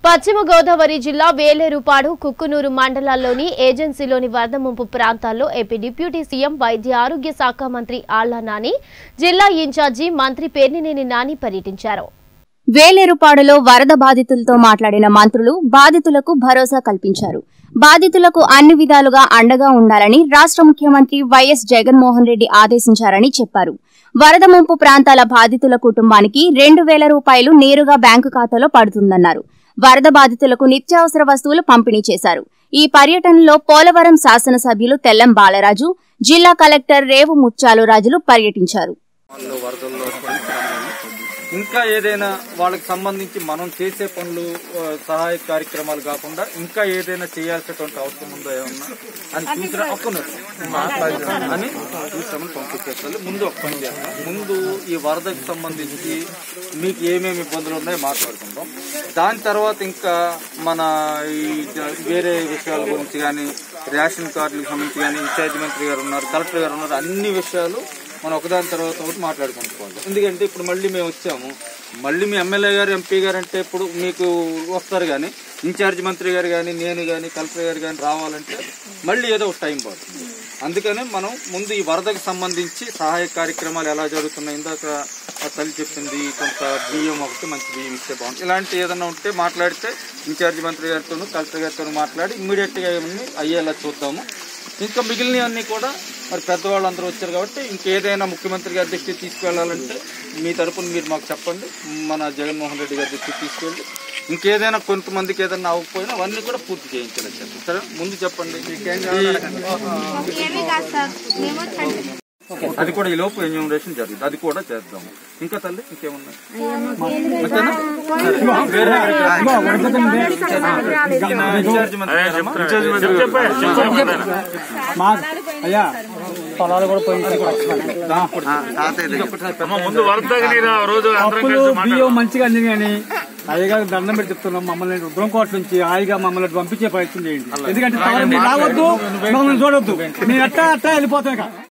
పశ్చిమ గోదావరి జిల్లా వేలేరుపాడు కుక్కునూరు మండలాల్లోని ఏజెన్సీలోని వరద ముంపు ప్రాంతాల్లో ఏపీ డిప్యూటీ సీఎం వైద్య ఆరోగ్య శాఖ మంత్రి ఆళ్ల నాని జిల్లా ఇన్ఛార్జి మంత్రి పేర్నినేని నాని పర్యటించారు వేలేరుపాడులో వరద బాధితులతో మాట్లాడిన మంత్రులు బాధితులకు భరోసా కల్పించారు బాధితులకు అన్ని విధాలుగా అండగా ఉండాలని రాష్ట్ర ముఖ్యమంత్రి వైఎస్ జగన్మోహన్ రెడ్డి ఆదేశించారని చెప్పారు వరద ముంపు ప్రాంతాల బాధితుల కుటుంబానికి రెండు వేల రూపాయలు నేరుగా బ్యాంకు ఖాతాలో పడుతుందన్నారు వరద బాధితులకు నిత్యావసర వస్తువులు పంపిణీ చేశారు ఈ పర్యటనలో పోలవరం శాసనసభ్యులు తెల్లం బాలరాజు జిల్లా కలెక్టర్ రేవు ముత్యాలు రాజులు పర్యటించారు వాళ్ళు వరదల్లో పడిపోయినాము. ఇంకా ఏదైనా వాళ్ళకి సంబంధించి మనం చేసే పనులు ఆ, సహాయ కార్యక్రమాలు కాకుండా ఇంకా ఏదైనా చేయాల్సినటువంటి అవసరం ఉందో ఏమన్నా అని చూసిన ఒక్కన్నారు అని చూసామని పంపించేస్తారు ముందు ఒక పని చేస్తాం ముందు ఈ వరదకు సంబంధించి మీకు ఏమేమి ఇబ్బందులు ఉన్నాయో మాట్లాడుకుందాం దాని తర్వాత ఇంకా మన ఈ జ- వేరే విషయాల గురించి కానీ రేషన్ కార్డులకు సంబంధించి కానీ ఇన్ఛార్జ్ మంత్రి గారు ఉన్నారు కలెక్టర్ గారు ఉన్నారు అన్ని విషయాలు మనం ఒకదాని తర్వాత ఒకటి మాట్లాడుకుంటుకోవాలి ఎందుకంటే ఇప్పుడు మళ్ళీ మేము వచ్చాము మళ్ళీ మీ ఎమ్మెల్యే గారు ఎంపీ గారు అంటే ఇప్పుడు మీకు వస్తారు కానీ ఇన్ఛార్జ్ మంత్రి గారు కానీ నేను కానీ కలెక్టర్ గారు కానీ రావాలంటే మళ్ళీ ఏదో ఒక టైం పడుతుంది అందుకనే మనం ముందు ఈ వరదకు సంబంధించి సహాయ కార్యక్రమాలు ఎలా జరుగుతున్నాయి ఇందాక ఆ తల్లి చెప్పింది కొంత బియ్యం ఒకటి మంచి బియ్యం ఇస్తే బాగుంటుంది ఇలాంటి ఏదైనా ఉంటే మాట్లాడితే ఇన్ఛార్జ్ మంత్రి గారితోనూ కలెక్టర్ గారితో మాట్లాడి ఇమ్మీడియట్గా ఇవన్నీ అయ్యేలా చూద్దాము ఇంకా మిగిలినవన్నీ కూడా మరి పెద్దవాళ్ళు అందరూ వచ్చారు కాబట్టి ఇంకేదైనా ముఖ్యమంత్రి గారి దృష్టికి తీసుకెళ్లాలంటే మీ తరపున మీరు మాకు చెప్పండి మన జగన్మోహన్ రెడ్డి గారి దృష్టికి తీసుకెళ్ళి ఇంకేదైనా కొంతమందికి ఏదైనా అవ్వకపోయినా అవన్నీ కూడా పూర్తి చేయించాలి చెప్పండి సరే ముందు చెప్పండి ఏమీ కాదు సార్ మేము చండి అది కూడా ఈ లోపు ఎన్యూమరేషన్ జరుగుతుంది అది కూడా చేద్దాము ఇంకా తల్లి ఇంకేమున్నాయి ఓకేనా? సరే. వేరే ఇన్ఛార్జ్ మంత్రి గారమ్మా? మా అయ్యా పొలాలు కూడా పోయింది ముందు వరద నీరు ఆ రోజు అందరం పప్పులు కలిసి బియ్యం మంచిగా అంది కానీ అయ్యగా దండం పెట్టి చెప్తున్నాం మమ్మల్ని రుద్రం కోట నుంచి హాయిగా మమ్మల్ని పంపించే ప్రయత్నం చేయండి ఎందుకంటే తమరు మీరు రావద్దు మమ్మల్ని చూడొద్దు మీరు అట్టా అట్టా వెళ్ళిపోతాం ఇక